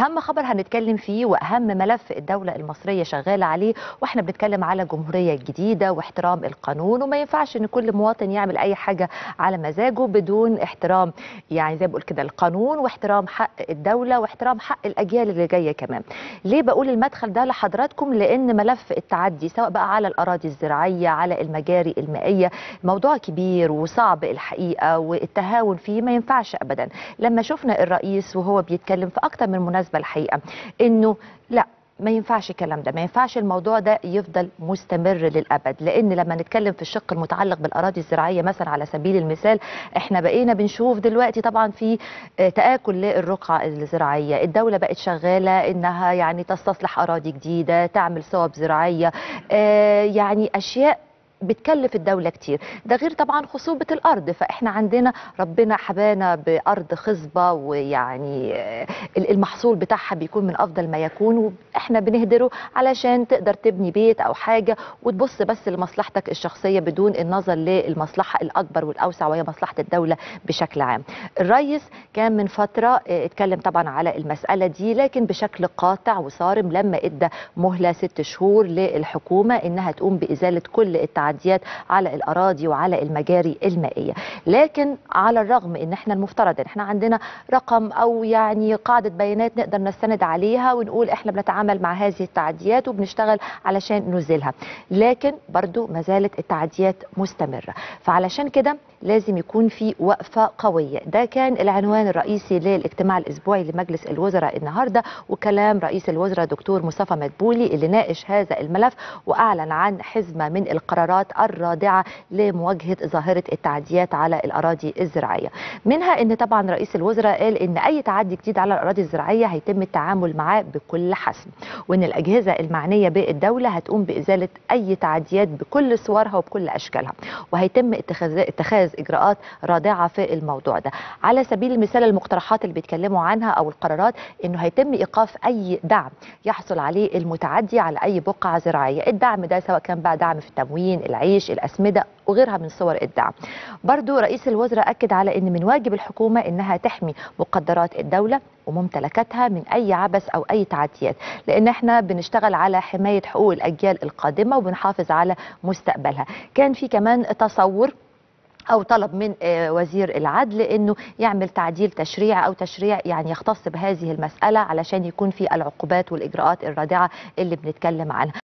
اهم خبر هنتكلم فيه واهم ملف الدوله المصريه شغاله عليه واحنا بنتكلم على جمهوريه جديده واحترام القانون وما ينفعش ان كل مواطن يعمل اي حاجه على مزاجه بدون احترام يعني زي ما بقول كده القانون واحترام حق الدوله واحترام حق الاجيال اللي جايه كمان ليه بقول المدخل ده لحضراتكم لان ملف التعدي سواء بقى على الاراضي الزراعيه على المجاري المائيه موضوع كبير وصعب الحقيقه والتهاون فيه ما ينفعش ابدا لما شفنا الرئيس وهو بيتكلم في اكتر من مناسبه الحقيقه انه لا ما ينفعش الكلام ده ما ينفعش الموضوع ده يفضل مستمر للابد لان لما نتكلم في الشق المتعلق بالاراضي الزراعيه مثلا على سبيل المثال احنا بقينا بنشوف دلوقتي طبعا في تاكل للرقعه الزراعيه الدوله بقت شغاله انها يعني تستصلح اراضي جديده تعمل صوب زراعيه يعني اشياء بتكلف الدولة كتير ده غير طبعا خصوبة الأرض فإحنا عندنا ربنا حبانا بأرض خصبة ويعني المحصول بتاعها بيكون من أفضل ما يكون وإحنا بنهدره علشان تقدر تبني بيت أو حاجة وتبص بس لمصلحتك الشخصية بدون النظر للمصلحة الأكبر والأوسع وهي مصلحة الدولة بشكل عام الرئيس كان من فترة اتكلم طبعا على المسألة دي لكن بشكل قاطع وصارم لما ادى مهلة ست شهور للحكومة إنها تقوم بإزالة كل التعديات التعديات على الاراضي وعلى المجاري المائيه لكن على الرغم ان احنا المفترض ان احنا عندنا رقم او يعني قاعده بيانات نقدر نستند عليها ونقول احنا بنتعامل مع هذه التعديات وبنشتغل علشان نزيلها لكن برضو ما زالت التعديات مستمره فعلشان كده لازم يكون في وقفه قويه ده كان العنوان الرئيسي للاجتماع الاسبوعي لمجلس الوزراء النهارده وكلام رئيس الوزراء دكتور مصطفى مدبولي اللي ناقش هذا الملف واعلن عن حزمه من القرارات الرادعه لمواجهه ظاهره التعديات على الاراضي الزراعيه منها ان طبعا رئيس الوزراء قال ان اي تعدي جديد على الاراضي الزراعيه هيتم التعامل معاه بكل حسم وان الاجهزه المعنيه بالدوله هتقوم بازاله اي تعديات بكل صورها وبكل اشكالها وهيتم اتخاذ اتخاذ اجراءات رادعه في الموضوع ده على سبيل المثال المقترحات اللي بيتكلموا عنها او القرارات انه هيتم ايقاف اي دعم يحصل عليه المتعدي على اي بقعه زراعيه الدعم ده سواء كان بقى دعم في التموين العيش الاسمده وغيرها من صور الدعم برضو رئيس الوزراء اكد على ان من واجب الحكومه انها تحمي مقدرات الدوله وممتلكاتها من اي عبث او اي تعديات لان احنا بنشتغل على حمايه حقوق الاجيال القادمه وبنحافظ على مستقبلها كان في كمان تصور او طلب من وزير العدل انه يعمل تعديل تشريع او تشريع يعني يختص بهذه المساله علشان يكون في العقوبات والاجراءات الرادعه اللي بنتكلم عنها